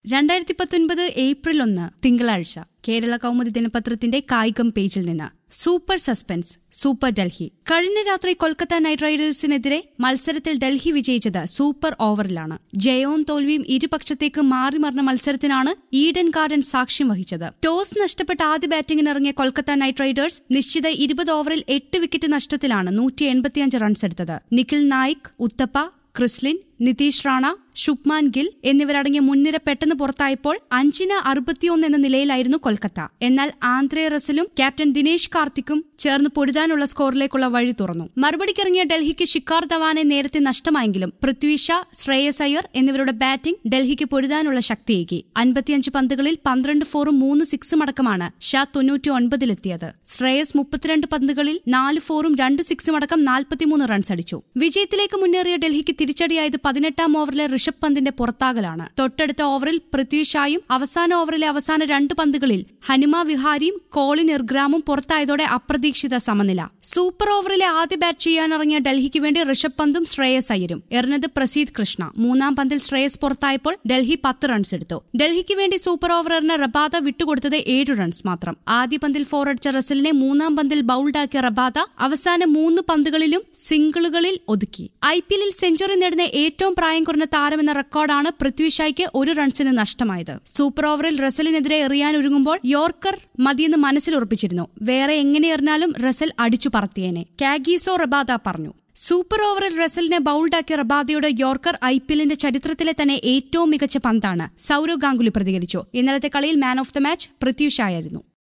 രണ്ടായിരത്തി പത്തൊൻപത് ഏപ്രിൽ ഒന്ന് തിങ്കളാഴ്ച കേരള കൗമുദി ദിനപത്രത്തിന്റെ കായികം പേജിൽ നിന്ന് സൂപ്പർ സസ്പെൻസ് സൂപ്പർ ഡൽഹി കഴിഞ്ഞ രാത്രി കൊൽക്കത്ത നൈറ്റ് റൈഡേഴ്സിനെതിരെ മത്സരത്തിൽ ഡൽഹി വിജയിച്ചത് സൂപ്പർ ഓവറിലാണ് ജയവും തോൽവിയും ഇരുപക്ഷത്തേക്ക് മാറി മറിഞ്ഞ മത്സരത്തിനാണ് ഈഡൻ ഗാർഡൻ സാക്ഷ്യം വഹിച്ചത് ടോസ് നഷ്ടപ്പെട്ട ആദ്യ ബാറ്റിംഗിന് ഇറങ്ങിയ കൊൽക്കത്ത നൈറ്റ് റൈഡേഴ്സ് നിശ്ചിത ഇരുപത് ഓവറിൽ എട്ട് വിക്കറ്റ് നഷ്ടത്തിലാണ് നൂറ്റി എൺപത്തിയഞ്ച് റൺസ് എടുത്തത് നിഖിൽ നായിക് ഉത്തപ്പ ക്രിസ്ലിൻ നിതീഷ് റാണ ശുഭ്മാൻ ഗിൽ എന്നിവരടങ്ങിയ മുൻനിര പെട്ടെന്ന് പുറത്തായപ്പോൾ അഞ്ചിന് അറുപത്തിയൊന്ന് എന്ന നിലയിലായിരുന്നു കൊൽക്കത്ത എന്നാൽ ആന്ത്രേ റസലും ക്യാപ്റ്റൻ ദിനേശ് കാർത്തിക്കും ചേർന്ന് പൊരുതാനുള്ള സ്കോറിലേക്കുള്ള വഴി തുറന്നു മറുപടിക്കിറങ്ങിയ ഡൽഹിക്ക് ശിഖാർ ധവാനെ നേരത്തെ നഷ്ടമായെങ്കിലും പൃഥ്വി ഷാ ശ്രേയസ് അയ്യർ എന്നിവരുടെ ബാറ്റിംഗ് ഡൽഹിക്ക് പൊരുതാനുള്ള ശക്തിയേകി അൻപത്തിയഞ്ച് പന്തുകളിൽ പന്ത്രണ്ട് ഫോറും മൂന്ന് സിക്സും അടക്കമാണ് ഷാ തൊണ്ണൂറ്റി ഒൻപതിലെത്തിയത് ശ്രേയസ് മുപ്പത്തിരണ്ട് പന്തുകളിൽ നാല് ഫോറും രണ്ട് സിക്സും അടക്കം നാൽപ്പത്തിമൂന്ന് റൺസ് അടിച്ചു വിജയത്തിലേക്ക് മുന്നേറിയ ഡൽഹിക്ക് തിരിച്ചടിയായത് പതിനെട്ടാം ഓവറിലെ ഋഷഭ് പന്തിന്റെ പുറത്താകലാണ് തൊട്ടടുത്ത ഓവറിൽ പൃഥ്വി ഷായും അവസാന ഓവറിലെ അവസാന രണ്ട് പന്തുകളിൽ ഹനുമ വിഹാരിയും കോളിൻ ഇർഗ്രാമും പുറത്തായതോടെ അപ്രതീക്ഷിത സമനില സൂപ്പർ ഓവറിലെ ആദ്യ ബാറ്റ് ചെയ്യാനിറങ്ങിയ ഡൽഹിക്ക് വേണ്ടി ഋഷഭ് പന്തും ശ്രേയസ് അയ്യരും എറിഞ്ഞത് പ്രസീദ് കൃഷ്ണ മൂന്നാം പന്തിൽ ശ്രേയസ് പുറത്തായപ്പോൾ ഡൽഹി പത്ത് റൺസ് എടുത്തു ഡൽഹിക്ക് വേണ്ടി സൂപ്പർ ഓവർ എറിഞ്ഞ റബാദ വിട്ടുകൊടുത്തത് ഏഴ് റൺസ് മാത്രം ആദ്യ പന്തിൽ ഫോർ അടിച്ച റസലിനെ മൂന്നാം പന്തിൽ ബൌൾഡാക്കിയ റബാദ അവസാന മൂന്ന് പന്തുകളിലും സിംഗിളുകളിൽ ഒതുക്കി ഐ പി എല്ലിൽ സെഞ്ചുറി നേടുന്ന ഏറ്റവും പ്രായം കുറഞ്ഞ താരമെന്ന റെക്കോർഡാണ് പൃഥ്വി ഷായ്ക്ക് ഒരു റൺസിന് നഷ്ടമായത് സൂപ്പർ ഓവറിൽ റസലിനെതിരെ എറിയാൻ ഒരുങ്ങുമ്പോൾ യോർക്കർ മതിയെന്ന് മനസ്സിൽ ഉറപ്പിച്ചിരുന്നു വേറെ എങ്ങനെ എറിഞ്ഞാലും റസൽ അടിച്ചു പറത്തിയേനെ കാഗീസോ റബാദ പറഞ്ഞു സൂപ്പർ ഓവറിൽ റസലിനെ ബൌൾഡാക്കിയ റബാദയുടെ യോർക്കർ ഐ പി എല്ലിന്റെ ചരിത്രത്തിലെ തന്നെ ഏറ്റവും മികച്ച പന്താണ് സൗരവ് ഗാംഗുലി പ്രതികരിച്ചു ഇന്നലത്തെ കളിയിൽ man of the match Prithvi ഷായായിരുന്നു